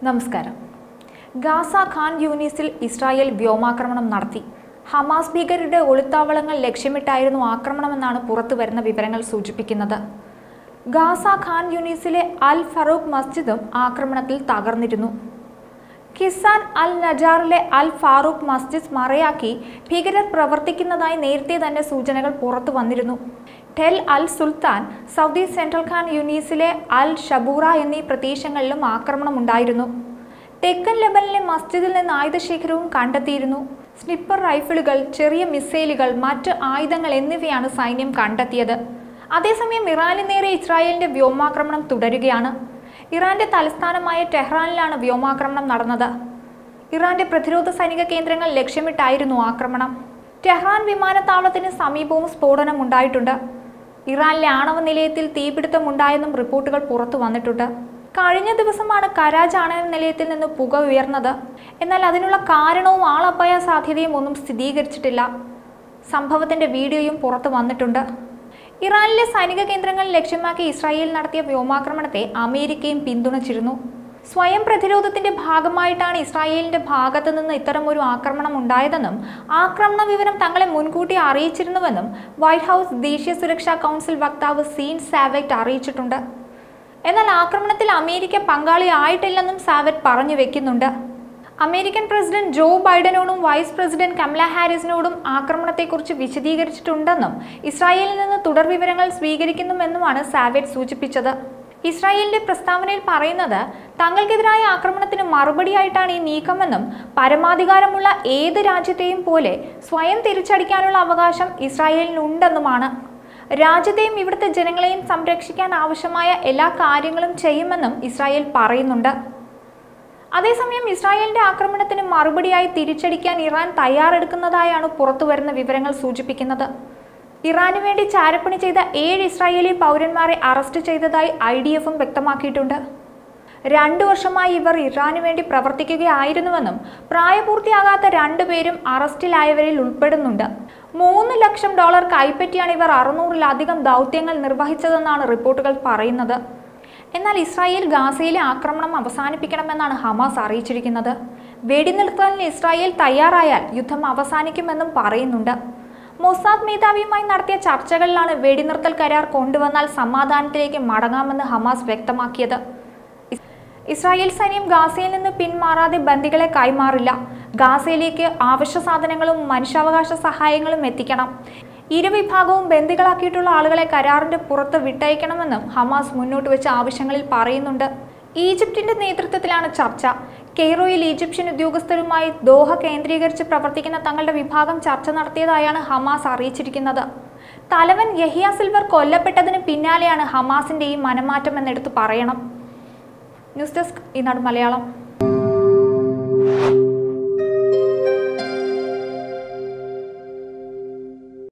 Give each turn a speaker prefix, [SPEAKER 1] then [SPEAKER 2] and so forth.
[SPEAKER 1] നമസ്കാരം Gaza Khan യൂനിസിൽ Israel വ്യോമാക്രമണം നടത്തി ഹമാസ് ഭീകരരുടെ ഒളിത്താവളങ്ങൾ ലക്ഷ്യമിട്ടായിരുന്നു ആക്രമണമെന്നാണ് പുറത്തുവരുന്ന വിവരങ്ങൾ സൂചിപ്പിക്കുന്നത് ഗാസ ഖാൻ യൂനിസിലെ അൽ ഫറൂഖ് മസ്ജിദും ആക്രമണത്തിൽ തകർന്നിരുന്നു കിസാൻ അൽ നജാറിലെ അൽ ഫാറൂഖ് മസ്ജിദ് മറയാക്കി ഭീകരർ പ്രവർത്തിക്കുന്നതായി നേരത്തെ തന്നെ സൂചനകൾ പുറത്തു വന്നിരുന്നു Tel Al Sultan Saudi central Khan യൂനീസിലെ അൽ ഷബൂറ എന്നീ പ്രദേശങ്ങളിലും ആക്രമണമുണ്ടായിരുന്നു തെക്കൻ ലെബനിലെ മസ്ജിദിൽ നിന്ന് ആയുധശേഖരവും കണ്ടെത്തിയിരുന്നു സ്നിപ്പർ റൈഫിളുകൾ ചെറിയ മിസൈലുകൾ മറ്റ് ആയുധങ്ങൾ എന്നിവയാണ് സൈന്യം കണ്ടെത്തിയത് അതേസമയം ഇറാന് നേരെ ഇസ്രായേലിന്റെ വ്യോമാക്രമണം തുടരുകയാണ് ഇറാന്റെ തലസ്ഥാനമായ ടെഹ്റാനിലാണ് വ്യോമാക്രമണം നടന്നത് ഇറാന്റെ പ്രതിരോധ സൈനിക കേന്ദ്രങ്ങൾ ലക്ഷ്യമിട്ടായിരുന്നു ആക്രമണം ടെഹ്റാൻ വിമാനത്താവളത്തിന് സമീപവും സ്ഫോടനം ഉണ്ടായിട്ടുണ്ട് ഇറാനിലെ ആണവ നിലയത്തിൽ തീപിടുത്തമുണ്ടായെന്നും റിപ്പോർട്ടുകൾ പുറത്തു വന്നിട്ടുണ്ട് കഴിഞ്ഞ ദിവസമാണ് കരാജ് ആണവ നിലയത്തിൽ നിന്ന് പുക ഉയർന്നത് എന്നാൽ അതിനുള്ള കാരണവും ആളപായ സാധ്യതയും ഒന്നും സ്ഥിരീകരിച്ചിട്ടില്ല സംഭവത്തിന്റെ വീഡിയോയും പുറത്തു വന്നിട്ടുണ്ട് ഇറാനിലെ സൈനിക കേന്ദ്രങ്ങൾ ലക്ഷ്യമാക്കി ഇസ്രായേൽ നടത്തിയ വ്യോമാക്രമണത്തെ അമേരിക്കയും പിന്തുണച്ചിരുന്നു സ്വയം പ്രതിരോധത്തിന്റെ ഭാഗമായിട്ടാണ് ഇസ്രായേലിന്റെ ഭാഗത്തു നിന്ന് ഇത്തരമൊരു ആക്രമണം ഉണ്ടായതെന്നും ആക്രമണ വിവരം തങ്ങളെ മുൻകൂട്ടി അറിയിച്ചിരുന്നുവെന്നും വൈറ്റ് ഹൗസ് ദേശീയ സുരക്ഷാ കൗൺസിൽ വക്താവ് സീൻ സാവറ്റ് അറിയിച്ചിട്ടുണ്ട് എന്നാൽ ആക്രമണത്തിൽ അമേരിക്ക പങ്കാളിയായിട്ടില്ലെന്നും സാവറ്റ് പറഞ്ഞു വെക്കുന്നുണ്ട് അമേരിക്കൻ പ്രസിഡന്റ് ജോ ബൈഡനോടും വൈസ് പ്രസിഡന്റ് കമല ഹാരിസിനോടും ആക്രമണത്തെക്കുറിച്ച് വിശദീകരിച്ചിട്ടുണ്ടെന്നും ഇസ്രായേലിൽ നിന്ന് തുടർ വിവരങ്ങൾ സ്വീകരിക്കുന്നുമെന്നുമാണ് സാവറ്റ് സൂചിപ്പിച്ചത് ഇസ്രായേലിന്റെ പ്രസ്താവനയിൽ പറയുന്നത് തങ്ങൾക്കെതിരായ ആക്രമണത്തിന് മറുപടിയായിട്ടാണ് ഈ നീക്കമെന്നും പരമാധികാരമുള്ള ഏത് രാജ്യത്തെയും പോലെ സ്വയം തിരിച്ചടിക്കാനുള്ള അവകാശം ഇസ്രായേലിനുണ്ടെന്നുമാണ് രാജ്യത്തെയും ഇവിടുത്തെ ജനങ്ങളെയും സംരക്ഷിക്കാൻ ആവശ്യമായ എല്ലാ കാര്യങ്ങളും ചെയ്യുമെന്നും ഇസ്രായേൽ പറയുന്നുണ്ട് അതേസമയം ഇസ്രായേലിന്റെ ആക്രമണത്തിന് മറുപടിയായി തിരിച്ചടിക്കാൻ ഇറാൻ തയ്യാറെടുക്കുന്നതായാണ് പുറത്തുവരുന്ന വിവരങ്ങൾ സൂചിപ്പിക്കുന്നത് ഇറാനു വേണ്ടി ചാരപ്പണി ചെയ്ത ഏഴ് ഇസ്രായേലി പൗരന്മാരെ അറസ്റ്റ് ചെയ്തതായി ഐ ഡി എഫും വ്യക്തമാക്കിയിട്ടുണ്ട് രണ്ടു വർഷമായി ഇവർ ഇറാനു വേണ്ടി പ്രവർത്തിക്കുകയായിരുന്നുവെന്നും പ്രായപൂർത്തിയാകാത്ത രണ്ടുപേരും അറസ്റ്റിലായവരിൽ ഉൾപ്പെടുന്നുണ്ട് മൂന്ന് ലക്ഷം ഡോളർ കൈപ്പറ്റിയാണ് ഇവർ അറുന്നൂറിലധികം ദൗത്യങ്ങൾ നിർവഹിച്ചതെന്നാണ് റിപ്പോർട്ടുകൾ പറയുന്നത് എന്നാൽ ഇസ്രായേൽ ഗാസയിലെ ആക്രമണം അവസാനിപ്പിക്കണമെന്നാണ് ഹമാസ് അറിയിച്ചിരിക്കുന്നത് വെടിനിർത്തലിന് ഇസ്രായേൽ തയ്യാറായാൽ യുദ്ധം അവസാനിക്കുമെന്നും പറയുന്നുണ്ട് മൊസാദ് മേധാവിയുമായി നടത്തിയ ചർച്ചകളിലാണ് വെടിനിർത്തൽ കരാർ കൊണ്ടുവന്നാൽ സമാധാനത്തിലേക്ക് മടങ്ങാമെന്ന് ഹമാസ് വ്യക്തമാക്കിയത് ഇസ്- ഇസ്രായേൽ സൈന്യം ഗാസയിൽ നിന്ന് പിന്മാറാതെ ബന്ദികളെ കൈമാറില്ല ഗാസയിലേക്ക് ആവശ്യ സാധനങ്ങളും മനുഷ്യാവകാശ സഹായങ്ങളും എത്തിക്കണം ഇരുവിഭാഗവും ബന്ദികളാക്കിയിട്ടുള്ള ആളുകളെ കരാറിന്റെ പുറത്ത് വിട്ടയക്കണമെന്നും ഹമാസ് മുന്നോട്ട് വെച്ച ആവശ്യങ്ങളിൽ പറയുന്നുണ്ട് ഈജിപ്തിന്റെ നേതൃത്വത്തിലാണ് ചർച്ച കെയ്റോയിൽ ഈജിപ്ഷ്യൻ ഉദ്യോഗസ്ഥരുമായി ദോഹ കേന്ദ്രീകരിച്ച് പ്രവർത്തിക്കുന്ന തങ്ങളുടെ വിഭാഗം ചർച്ച നടത്തിയതായാണ് ഹമാസ് അറിയിച്ചിരിക്കുന്നത് തലവൻ യഹിയ സിൽവർ കൊല്ലപ്പെട്ടതിന് പിന്നാലെയാണ് ഹമാസിന്റെ ഈ മനമാറ്റം എന്നെടുത്ത് പറയണം ന്യൂസ് ഡെസ്ക് ഈനാട് മലയാളം